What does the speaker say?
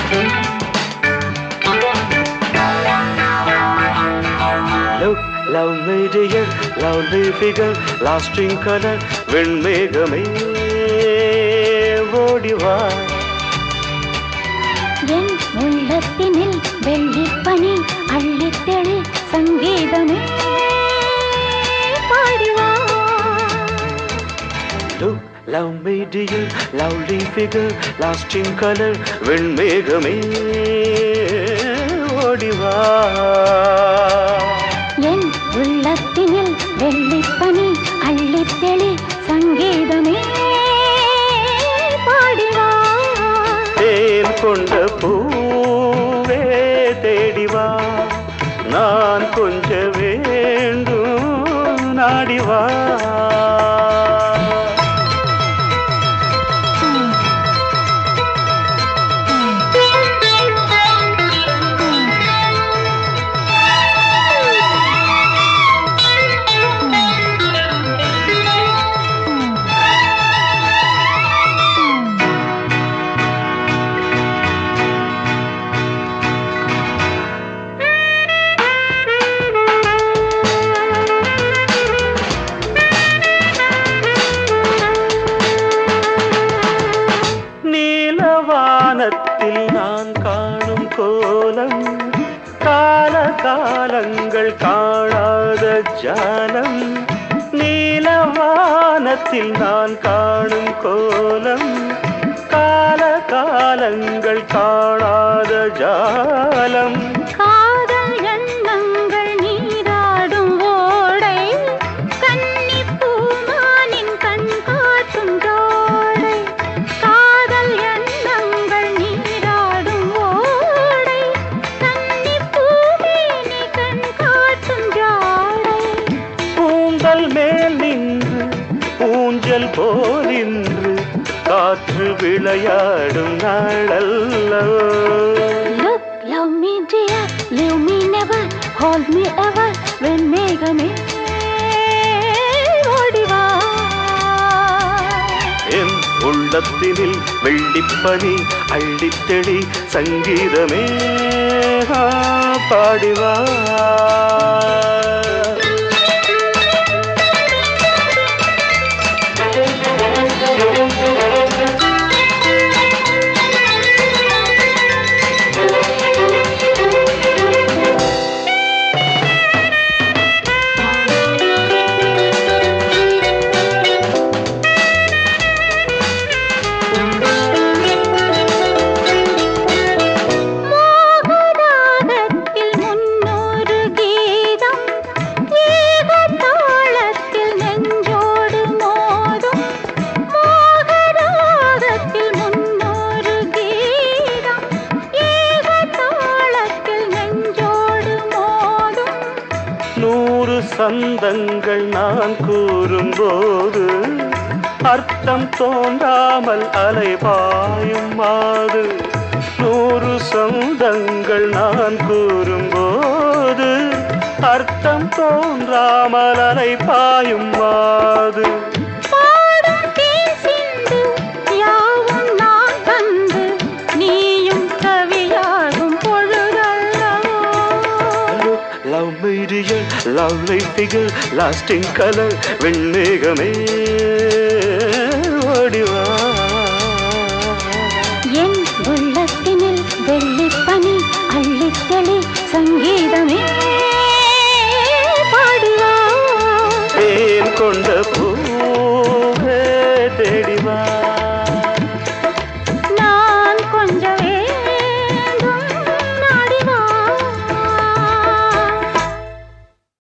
Look, love me dear, lovely figure, lasting color, வெண்மேகமே ஓடிவா என் உள்ளத்தினில் வெள்ளிப்பனி அள்ளித்தெழு சங்கீதமே பாடிவா Look, love me dear, lovely figure, lasting color, வெண்மேகமே ஓடிவா என் உள்ளத்தினில் வெள்ளிப்பனி அள்ளித்தெளி சங்கீதமே பாடிவா தேன் கொண்ட பூவே தேடிவா நான் கொஞ்ச வேண்டும் நாடிவா நீலவானத்தில் நான் காணும் கோலம் கால காலங்கள் காணாத ஜாலம் நீலவானத்தில் நான் காணும் கோலம் கால காலங்கள் காணாத ஜாலம் காதல் எண்ணங்கள் நீராடும் ஓடை கன்னி பூமானின் கண் காட்டும் ஜோடை காதல் எண்ணங்கள் நீராடும் ஓடை கன்னி பூமேனி கண் காட்டும் ஜோடை பூங்கல் மேல் நின்று ஊஞ்சல் போலின்று காற்று விளையாடும் நாளல்லவோ Look, love me dear, leave me never, hold me ever, வெண்மேகமே ஓடிவா என் உள்ளத்தினில் வெள்ளிப்பனி அள்ளித்தெளி சங்கீதமே ஆ, பாடிவா மோகராகத்தில் முன்னூறு கீதம் ஏக தாளத்தில் நெஞ்சோடு மோதும் மோகராகத்தில் முன்னூறு கீதம் ஏக தாளத்தில் நெஞ்சோடு மோதும் நூறு சந்தங்கள் நான் கூறும்போது அர்த்தம் தோன்றாமல் அலைபாயும் மாது நூறு சொந்தங்கள் நான் கூறும்போது அர்த்தம் தோன்றாமல் அலைபாயும் மாது பாடும் தேன் சிந்து யாவும் நான் தந்து நீயும் கவியாகும் பொழுதல்லவோ Look, love me dear, lovely figure, lasting color, வெண்மேகமே ஓடிவா